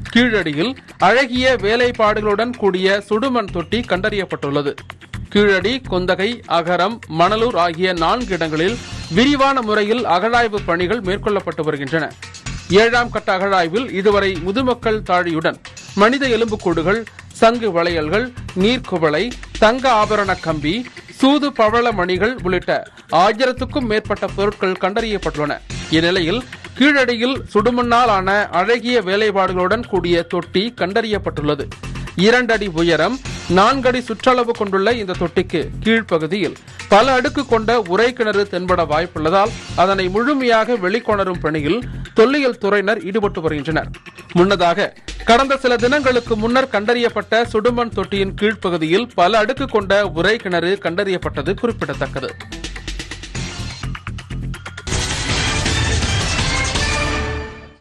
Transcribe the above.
கீழடியில் அழகிய வேலைப்பாடுகளுடன் கூடிய சுடுமண் தொட்டி கண்டறியப்பட்டுள்ளது கீழடி கொந்தகை அகரம் மணலூர் ஆகிய நான்கு இடங்களில் விரிவான முறையில் அகழாய்வு பணிகள் மேற்கொள்ளப்பட்டு வருகின்றன ஏழாம் கட்ட அகழாய்வில் இதுவரை முதுமக்கள் தாழியுடன் மனித எலும்புக்கூடுகள் சங்கு வளையல்கள் நீர்க்குவளை தங்க ஆபரண கம்பி சூது பவள மணிகள் உள்ளிட்ட ஆயிரத்துக்கும் மேற்பட்ட பொருட்கள் கண்டறியப்பட்டுள்ளன இந்நிலையில் கீழடியில் சுடுமண்ணால் ஆன அழகிய வேலைப்பாடுகளுடன் கூடிய தொட்டி கண்டறியப்பட்டுள்ளது இரண்டடி உயரம் நான்கடி சுற்றளவு கொண்டுள்ள இந்த தொட்டிக்கு கீழ்ப்பகுதியில் பல அடுக்கு கொண்ட உரை கிணறு தென்பட வாய்ப்புள்ளதால் அதனை முழுமையாக வெளிக்கொணரும் பணியில் தொல்லியல் துறையினர் ஈடுபட்டு வருகின்றனர் முன்னதாக கடந்த சில தினங்களுக்கு முன்னர் கண்டறியப்பட்ட சுடுமண் தொட்டியின் கீழ்ப்பகுதியில் பல அடுக்கு கொண்ட உரை கிணறு கண்டறியப்பட்டது குறிப்பிடத்தக்கது